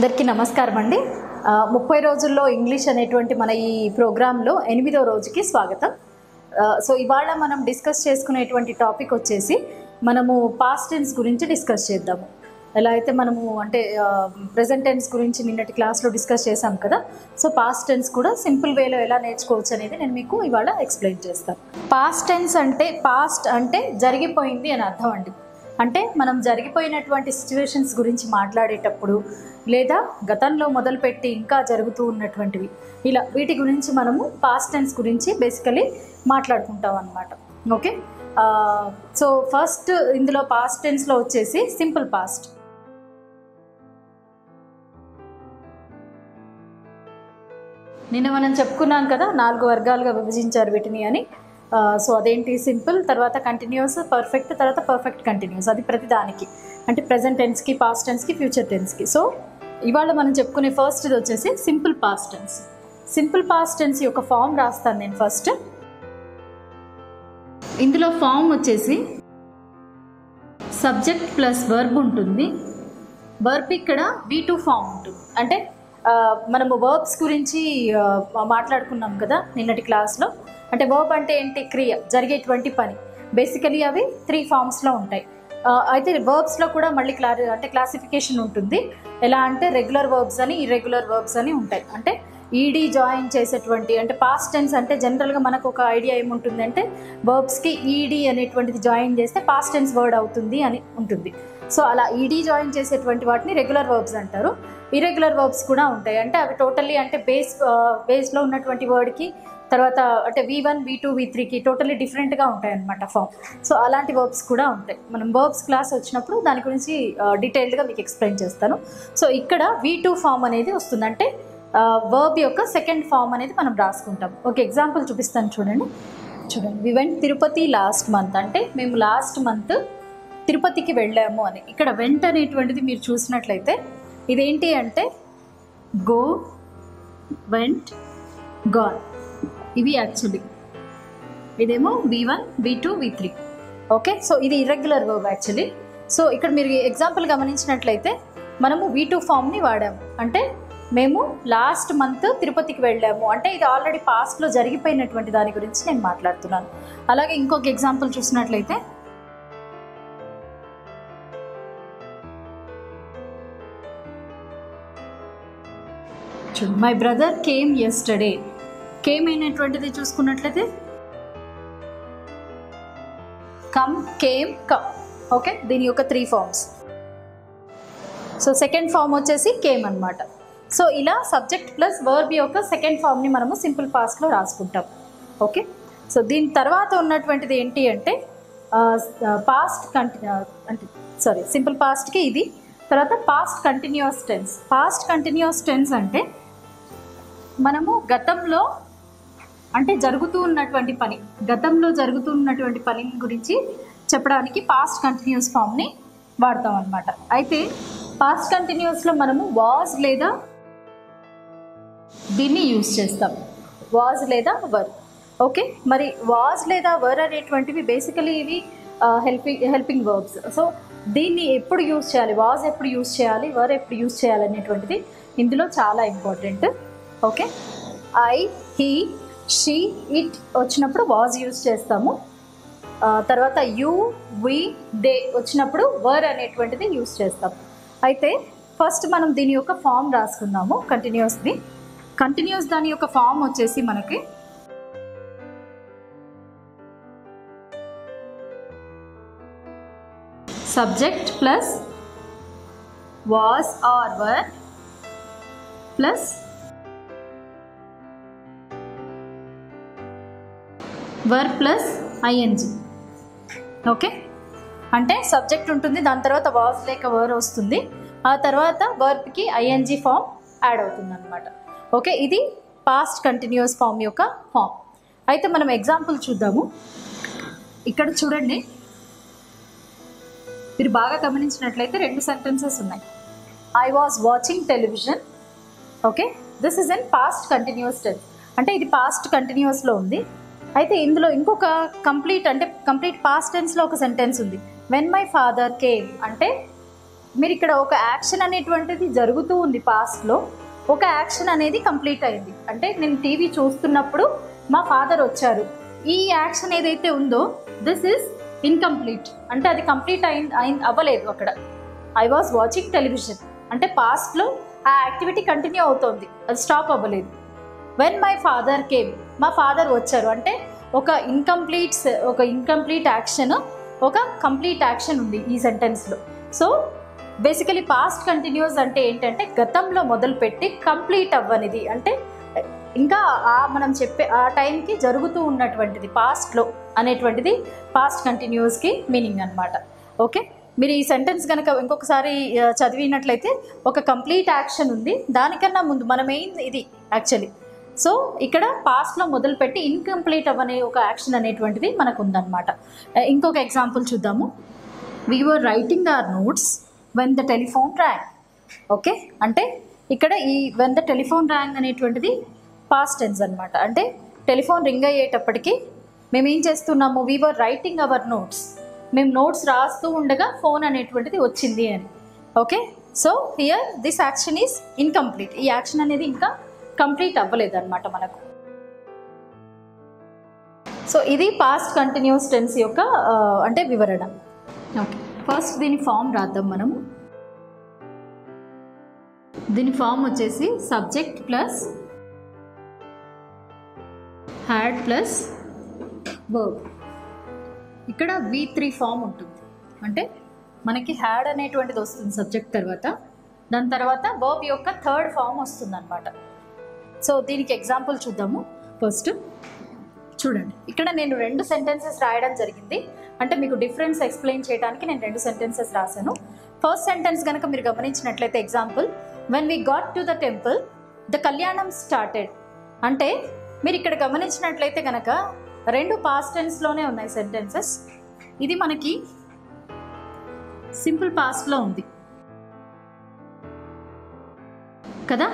అందరికీ నమస్కారం అండి ఆ, ముప్పై రోజుల్లో ఇంగ్లీష్ అనేటువంటి మన ఈ ప్రోగ్రాంలో ఎనిమిదో రోజుకి స్వాగతం ఆ, సో ఇవాళ మనం డిస్కస్ చేసుకునేటువంటి టాపిక్ వచ్చేసి మనము పాస్ట్ టెన్స్ గురించి డిస్కస్ చేద్దాము ఎలా అయితే మనము అంటే ప్రజెంట్ టెన్స్ గురించి నిన్నటి క్లాస్లో డిస్కస్ చేశాం కదా సో పాస్ట్ టెన్స్ కూడా సింపుల్ వేలో ఎలా నేర్చుకోవచ్చు అనేది నేను మీకు ఇవాళ ఎక్స్ప్లెయిన్ చేస్తాను పాస్ట్ టెన్స్ అంటే పాస్ట్ అంటే జరిగిపోయింది అని అర్థం అండి అంటే మనం జరిగిపోయినటువంటి సిచ్యువేషన్స్ గురించి మాట్లాడేటప్పుడు లేదా గతంలో మొదలుపెట్టి ఇంకా జరుగుతూ ఉన్నటువంటివి ఇలా వీటి గురించి మనము పాస్ట్ టెన్స్ గురించి బేసికలీ మాట్లాడుకుంటాం అనమాట ఓకే సో ఫస్ట్ ఇందులో పాస్ట్ టెన్స్లో వచ్చేసి సింపుల్ పాస్ట్ నిన్న మనం చెప్పుకున్నాం కదా నాలుగు వర్గాలుగా విభజించారు వీటిని అని సో అదేంటి సింపుల్ తర్వాత కంటిన్యూస్ పర్ఫెక్ట్ తర్వాత పర్ఫెక్ట్ కంటిన్యూస్ అది ప్రతి దానికి అంటే ప్రజెంట్ టెన్స్కి పాస్ట్ టెన్స్కి ఫ్యూచర్ టెన్స్కి సో ఇవాళ మనం చెప్పుకునే ఫస్ట్ ఇది వచ్చేసి simple past tense simple past tense యొక్క ఫామ్ రాస్తాను నేను ఫస్ట్ ఇందులో ఫామ్ వచ్చేసి సబ్జెక్ట్ ప్లస్ వర్బ్ ఉంటుంది వర్బ్ ఇక్కడ బీ టూ ఫామ్ ఉంటుంది అంటే ఆ, మనము వర్బ్స్ గురించి ఆ, మాట్లాడుకున్నాం కదా నిన్నటి క్లాస్లో అంటే వర్బ్ అంటే ఏంటి క్రియ జరిగేటువంటి పని బేసికలీ అవి త్రీ ఫామ్స్లో ఉంటాయి ఆ, అయితే వర్బ్స్లో కూడా మళ్ళీ క్లారి అంటే క్లాసిఫికేషన్ ఉంటుంది ఎలా అంటే రెగ్యులర్ వర్బ్స్ అని ఇర్రెగ్యులర్ వర్బ్స్ అని ఉంటాయి అంటే ఈడీ జాయిన్ చేసేటువంటి అంటే పాస్ట్ టెన్స్ అంటే జనరల్గా మనకు ఒక ఐడియా ఏముంటుంది అంటే వర్బ్స్కి ఈడీ అనేటువంటిది జాయిన్ చేస్తే పాస్ట్ టెన్స్ వర్డ్ అవుతుంది అని ఉంటుంది సో అలా ఈడీ జాయిన్ చేసేటువంటి వాటిని రెగ్యులర్ వర్బ్స్ అంటారు ఇరెగ్యులర్ వర్బ్స్ కూడా ఉంటాయి అంటే అవి టోటల్లీ అంటే బేస్ బేస్లో ఉన్నటువంటి వర్డ్కి తర్వాత అంటే వి వన్ వి టూ వి త్రీకి టోటల్లీ డిఫరెంట్గా ఉంటాయి అనమాట ఫామ్ సో అలాంటి వర్బ్స్ కూడా ఉంటాయి మనం వర్బ్స్ క్లాస్ వచ్చినప్పుడు దాని గురించి డీటెయిల్డ్గా మీకు ఎక్స్ప్లెయిన్ చేస్తాను సో ఇక్కడ వి టూ ఫామ్ అనేది వస్తుంది అంటే వర్బ్ యొక్క సెకండ్ ఫామ్ అనేది మనం రాసుకుంటాం ఒక ఎగ్జాంపుల్ చూపిస్తాను చూడండి చూడండి we went Tirupati last month అంటే మేము లాస్ట్ మంత్ తిరుపతికి వెళ్ళాము అని ఇక్కడ వెంట అనేటువంటిది మీరు చూసినట్లయితే ఇదేంటి అంటే గో వెంట్ గాన్ ఇవి యాక్చువల్లీ ఇదేమో V one V two V three okay so ఇది ఇర్రెగ్యులర్ వర్బ్ యాక్చువల్లీ సో ఇక్కడ మీరు ఎగ్జాంపుల్ గమనించినట్లయితే మనము వి టూ ఫామ్ని వాడాము అంటే మేము లాస్ట్ మంత్ తిరుపతికి వెళ్ళాము అంటే ఇది ఆల్రెడీ పాస్ట్లో జరిగిపోయినటువంటి దాని గురించి నేను మాట్లాడుతున్నాను అలాగే ఇంకొక ఎగ్జాంపుల్ చూసినట్లయితే చూడు my brother came yesterday came అయినటువంటిది చూసుకున్నట్లయితే కమ్ కేమ్ కమ్ ఓకే దీని యొక్క three forms so second form వచ్చేసి కేమ్ అన్నమాట సో ఇలా సబ్జెక్ట్ ప్లస్ వర్బ్ యొక్క సెకండ్ ఫామ్ని మనము సింపుల్ పాస్ట్లో రాసుకుంటాం ఓకే సో దీని తర్వాత ఉన్నటువంటిది ఏంటి అంటే పాస్ట్ కంటి అంటే సారీ సింపుల్ పాస్ట్కి ఇది తర్వాత past continuous tense past continuous tense అంటే మనము గతంలో అంటే జరుగుతూ ఉన్నటువంటి పని గతంలో జరుగుతూ ఉన్నటువంటి పని గురించి చెప్పడానికి పాస్ట్ కంటిన్యూస్ ఫామ్ని వాడతాం అనమాట అయితే పాస్ట్ కంటిన్యూస్లో మనము వాజ్ లేదా దీన్ని యూజ్ చేస్తాం వాజ్ లేదా వర్ ఓకే మరి వాజ్ లేదా వర్ అనేటువంటివి బేసికలీ ఇవి హెల్పింగ్ హెల్పింగ్ వర్బ్స్ సో దీన్ని ఎప్పుడు యూజ్ చేయాలి వాజ్ ఎప్పుడు యూజ్ చేయాలి వర్ ఎప్పుడు యూజ్ చేయాలి అనేటువంటిది ఇందులో చాలా important okay I he she it వచ్చినప్పుడు వాజ్ యూజ్ చేస్తాము ఆ, తర్వాత యూ వి దే వచ్చినప్పుడు వర్ అనేటువంటిది యూజ్ చేస్తాం అయితే ఫస్ట్ మనం దీని యొక్క ఫామ్ రాసుకుందాము కంటిన్యూస్ది కంటిన్యూస్ దాని యొక్క ఫామ్ వచ్చేసి మనకి subject plus was or were plus were plus ING okay అంటే సబ్జెక్ట్ ఉంటుంది దాని తర్వాత వాస్ లేక వర్ వస్తుంది ఆ తర్వాత వర్బ్కి ఐఎన్జి ఫామ్ యాడ్ అవుతుంది అనమాట ఓకే ఇది పాస్ట్ కంటిన్యూస్ ఫామ్ యొక్క ఫామ్ అయితే మనం ఎగ్జాంపుల్ చూద్దాము ఇక్కడ చూడండి మీరు బాగా గమనించినట్లయితే రెండు సెంటెన్సెస్ ఉన్నాయి I was watching television okay this is an past continuous tense అంటే ఇది పాస్ట్ కంటిన్యూస్లో ఉంది అయితే ఇందులో ఇంకొక కంప్లీట్ అంటే కంప్లీట్ పాస్ట్ టెన్స్లో ఒక సెంటెన్స్ ఉంది వెన్ మై ఫాదర్ కేమ్ అంటే మీరు ఇక్కడ ఒక యాక్షన్ అనేటువంటిది జరుగుతూ ఉంది పాస్ట్లో ఒక యాక్షన్ అనేది కంప్లీట్ అయింది అంటే నేను టీవీ చూస్తున్నప్పుడు మా ఫాదర్ వచ్చారు ఈ యాక్షన్ ఏదైతే ఉందో దిస్ ఈస్ ఇన్కంప్లీట్ అంటే అది కంప్లీట్ అయిన అయిన అవ్వలేదు అక్కడ ఐ వాజ్ వాచింగ్ టెలివిజన్ అంటే పాస్ట్లో ఆ యాక్టివిటీ కంటిన్యూ అవుతోంది అది స్టాప్ అవ్వలేదు వెన్ మై ఫాదర్ కేమ్ మా ఫాదర్ వచ్చారు అంటే ఒక ఇన్కంప్లీట్ ఒక ఇన్కంప్లీట్ యాక్షన్ ఒక కంప్లీట్ యాక్షన్ ఉంది ఈ సెంటెన్స్లో సో బేసికలీ పాస్ట్ కంటిన్యూస్ అంటే ఏంటంటే గతంలో మొదలుపెట్టి కంప్లీట్ అవ్వనిది అంటే ఇంకా ఆ మనం చెప్పే ఆ టైంకి జరుగుతూ ఉన్నటువంటిది పాస్ట్లో అనేటువంటిది పాస్ట్ కంటిన్యూస్కి మీనింగ్ అనమాట ఓకే మీరు ఈ సెంటెన్స్ కనుక ఇంకొకసారి ఆ, చదివినట్లయితే ఒక కంప్లీట్ యాక్షన్ ఉంది దానికన్నా ముందు మన మెయిన్ ఇది యాక్చువల్లీ సో ఇక్కడ పాస్ట్లో మొదలుపెట్టి ఇన్కంప్లీట్ అవ్వనే ఒక యాక్షన్ అనేటువంటిది మనకు ఉందన్నమాట ఆ, ఇంకొక ఎగ్జాంపుల్ చూద్దాము we were writing our notes when the telephone rang okay అంటే ఇక్కడ ఈ వెన్ ద టెలిఫోన్ ర్యాంగ్ అనేటువంటిది పాస్ట్ టెన్స్ అనమాట అంటే టెలిఫోన్ రింగ్ అయ్యేటప్పటికి మేము ఏం చేస్తున్నాము we were writing our notes మేము నోట్స్ రాస్తూ ఉండగా ఫోన్ అనేటువంటిది వచ్చింది అని okay so here this action is incomplete ఈ యాక్షన్ అనేది ఇంకా కంప్లీట్ అవ్వలేదు అనమాట మనకు సో ఇది పాస్ట్ కంటిన్యూస్ టెన్స్ యొక్క ఆ, అంటే వివరణ ఓకే ఫస్ట్ దీని ఫామ్ రాద్దాం మనము దీని ఫామ్ వచ్చేసి subject plus had plus verb ఇక్కడ వి త్రీ ఫామ్ ఉంటుంది అంటే మనకి హ్యాడ్ అనేటువంటిది వస్తుంది సబ్జెక్ట్ తర్వాత దాని తర్వాత వర్బ్ యొక్క థర్డ్ ఫామ్ వస్తుంది అనమాట సో దీనికి ఎగ్జాంపుల్ చూద్దాము ఫస్ట్ చూడండి ఇక్కడ నేను రెండు సెంటెన్సెస్ రాయడం జరిగింది అంటే మీకు డిఫరెన్స్ ఎక్స్ప్లెయిన్ చేయడానికి నేను రెండు సెంటెన్సెస్ రాశాను ఫస్ట్ సెంటెన్స్ కనుక మీరు గమనించినట్లయితే example when we got to the temple the kalyanam started అంటే మీరు ఇక్కడ గమనించినట్లయితే కనుక రెండు పాస్ట్ టెన్స్లోనే ఉన్నాయి సెంటెన్సెస్ ఇది మనకి సింపుల్ పాస్ట్లో ఉంది కదా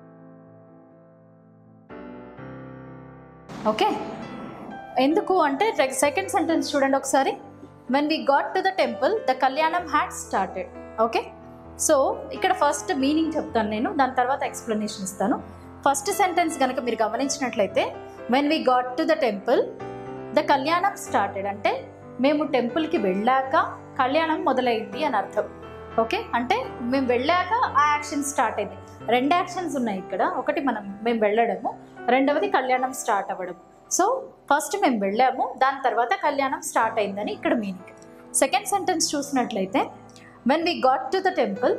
ఓకే ఎందుకు అంటే సెకండ్ సెంటెన్స్ చూడండి ఒకసారి when we got to the temple the kalyanam had started okay so ఇక్కడ ఫస్ట్ మీనింగ్ చెప్తాను నేను దాని తర్వాత ఎక్స్ప్లెనేషన్ ఇస్తాను ఫస్ట్ సెంటెన్స్ కనుక మీరు గమనించినట్లయితే when we got to the temple the kalyanam started అంటే మేము టెంపుల్కి వెళ్ళాక కళ్యాణం మొదలైంది అని అర్థం ఓకే అంటే మేము వెళ్ళాక ఆ యాక్షన్ స్టార్ట్ అయింది రెండు యాక్షన్స్ ఉన్నాయి ఇక్కడ ఒకటి మనం మేము వెళ్ళడము రెండవది కళ్యాణం స్టార్ట్ అవ్వడం సో ఫస్ట్ మేము వెళ్ళాము దాని తర్వాత కళ్యాణం స్టార్ట్ అయిందని ఇక్కడ మీనింగ్ సెకండ్ సెంటెన్స్ చూసినట్లయితే when we got to the temple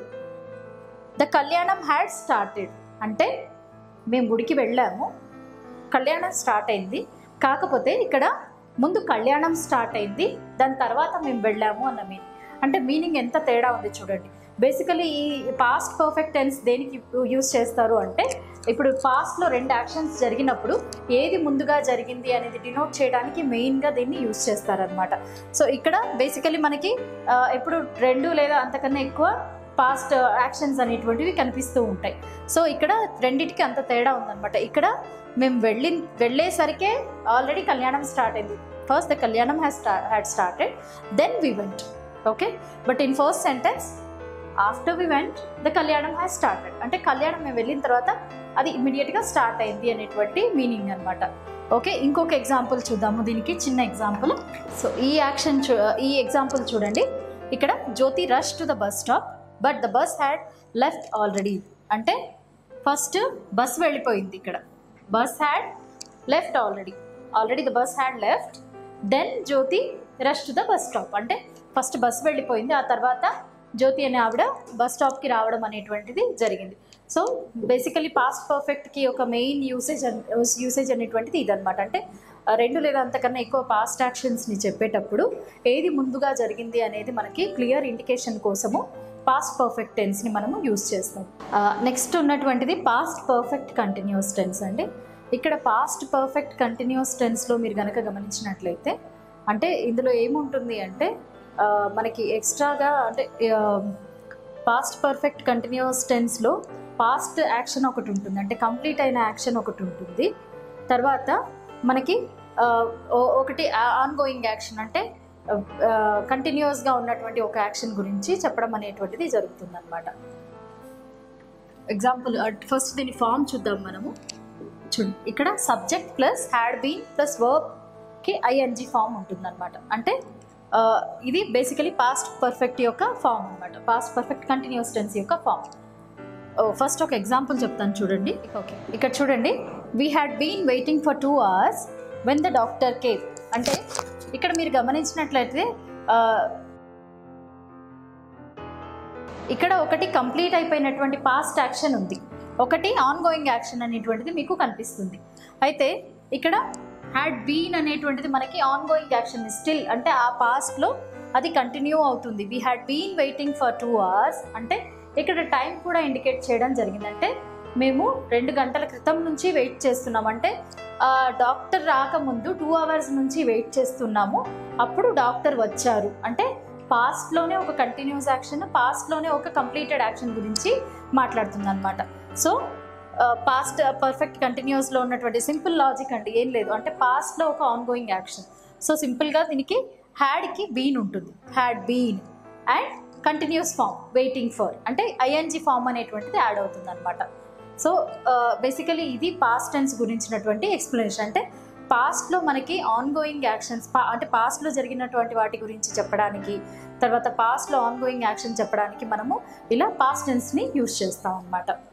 the kalyanam had started అంటే మేము గుడికి వెళ్ళాము కళ్యాణం స్టార్ట్ అయింది కాకపోతే ఇక్కడ ముందు కళ్యాణం స్టార్ట్ అయింది దాని తర్వాత మేము వెళ్ళాము అన్న మీనింగ్ అంటే మీనింగ్ ఎంత తేడా ఉంది చూడండి బేసికలీ ఈ పాస్ట్ పర్ఫెక్ట్ టెన్స్ దేనికి యూజ్ చేస్తారు అంటే ఇప్పుడు పాస్ట్లో రెండు యాక్షన్స్ జరిగినప్పుడు ఏది ముందుగా జరిగింది అనేది డినోట్ చేయడానికి మెయిన్గా దీన్ని యూజ్ చేస్తారనమాట సో ఇక్కడ బేసికలీ మనకి ఆ, ఎప్పుడు రెండు లేదా అంతకన్నా ఎక్కువ పాస్ట్ యాక్షన్స్ అనేటువంటివి కనిపిస్తూ ఉంటాయి సో ఇక్కడ రెండిటికి అంత తేడా ఉందన్నమాట ఇక్కడ మేము వెళ్ళి వెళ్ళేసరికే ఆల్రెడీ కళ్యాణం స్టార్ట్ అయింది first the kalyanam has star had started then we went okay but in first sentence after we went the kalyanam has started అంటే కళ్యాణం మేము వెళ్ళిన తర్వాత అది ఇమీడియట్గా స్టార్ట్ అయింది అనేటువంటి మీనింగ్ అనమాట ఓకే ఇంకొక ఎగ్జాంపుల్ చూద్దాము దీనికి చిన్న ఎగ్జాంపుల్ సో ఈ యాక్షన్ చూ ఈ ఎగ్జాంపుల్ చూడండి ఇక్కడ Jyoti rush to the bus stop but the bus had left already అంటే ఫస్ట్ బస్ వెళ్ళిపోయింది ఇక్కడ bus had left already already the bus had left then Jyoti rush to the bus stop అంటే first bus వెళ్ళిపోయింది ఆ తర్వాత జ్యోతి అనే ఆవిడ బస్ స్టాప్కి రావడం అనేటువంటిది జరిగింది సో బేసికలీ పాస్ట్ పర్ఫెక్ట్కి ఒక మెయిన్ యూసేజ్ యూసేజ్ అనేటువంటిది ఇదనమాట అంటే ఆ, రెండు లేదా అంతకన్నా ఎక్కువ పాస్ట్ యాక్షన్స్ని చెప్పేటప్పుడు ఏది ముందుగా జరిగింది అనేది మనకి క్లియర్ ఇండికేషన్ కోసము పాస్ట్ పర్ఫెక్ట్ టెన్స్ని మనము యూస్ చేస్తాం నెక్స్ట్ ఉన్నటువంటిది పాస్ట్ పర్ఫెక్ట్ కంటిన్యూస్ టెన్స్ అండి ఇక్కడ పాస్ట్ పర్ఫెక్ట్ కంటిన్యూస్ టెన్స్లో మీరు కనుక గమనించినట్లయితే అంటే ఇందులో ఏముంటుంది అంటే ఆ, మనకి ఎక్స్ట్రాగా అంటే పాస్ట్ పర్ఫెక్ట్ కంటిన్యూస్ టెన్స్లో పాస్ట్ యాక్షన్ ఒకటి ఉంటుంది అంటే కంప్లీట్ అయిన యాక్షన్ ఒకటి ఉంటుంది తర్వాత మనకి ఆ, ఓ- ఒకటి ఆన్ గోయింగ్ యాక్షన్ అంటే కంటిన్యూస్గా ఉన్నటువంటి ఒక యాక్షన్ గురించి చెప్పడం అనేటువంటిది జరుగుతుందన్నమాట ఎగ్జాంపుల్ ఫస్ట్ దీని ఫామ్ చూద్దాం మనము చూడు ఇక్కడ subject plus had been plus వర్బ్కి ఐఎన్జి ఫామ్ ఉంటుందన్నమాట అంటే ఆ, ఇది బేసికలీ పాస్ట్ పర్ఫెక్ట్ యొక్క ఫామ్ అనమాట పాస్ట్ పర్ఫెక్ట్ కంటిన్యూస్ టెన్స్ యొక్క ఫామ్ ఫస్ట్ ఒక ఎగ్జాంపుల్ చెప్తాను చూడండి ఓకే ఇక్కడ చూడండి we had been waiting for two hours when the doctor came అంటే ఇక్కడ మీరు గమనించినట్లయితే ఆ, ఇక్కడ ఒకటి కంప్లీట్ అయిపోయినటువంటి పాస్ట్ యాక్షన్ ఉంది ఒకటి ఆన్ గోయింగ్ యాక్షన్ అనేటువంటిది మీకు కనిపిస్తుంది అయితే ఇక్కడ హ్యాడ్ బీన్ అనేటువంటిది మనకి ఆన్ గోయింగ్ యాక్షన్ స్టిల్ అంటే ఆ పాస్ట్లో అది కంటిన్యూ అవుతుంది we had been waiting for two hours అంటే ఇక్కడ టైం కూడా ఇండికేట్ చేయడం జరిగింది అంటే మేము రెండు గంటల క్రితం నుంచి వెయిట్ చేస్తున్నాం అంటే ఆ, డాక్టర్ రాకముందు టూ అవర్స్ నుంచి వెయిట్ చేస్తున్నాము అప్పుడు డాక్టర్ వచ్చారు అంటే పాస్ట్లోనే ఒక కంటిన్యూస్ యాక్షన్ పాస్ట్లోనే ఒక కంప్లీటెడ్ యాక్షన్ గురించి మాట్లాడుతుంది అనమాట సో పాస్ట్ పర్ఫెక్ట్ కంటిన్యూస్లో ఉన్నటువంటి సింపుల్ లాజిక్ అంటే ఏం లేదు అంటే పాస్ట్లో ఒక ఆన్ గోయింగ్ యాక్షన్ సో సింపుల్గా దీనికి హ్యాడ్కి బీన్ ఉంటుంది had been and continuous form waiting for అంటే ఐఎన్జి ఫామ్ అనేటువంటిది యాడ్ అవుతుంది అనమాట సో బేసికలీ ఇది పాస్ట్ టెన్స్ గురించినటువంటి ఎక్స్ప్లెనేషన్ అంటే పాస్ట్లో మనకి ఆన్ గోయింగ్ యాక్షన్స్ పా అంటే పాస్ట్లో జరిగినటువంటి వాటి గురించి చెప్పడానికి తర్వాత పాస్ట్లో ఆన్ గోయింగ్ యాక్షన్ చెప్పడానికి మనము ఇలా పాస్ట్ టెన్స్ని యూస్ చేస్తాం అనమాట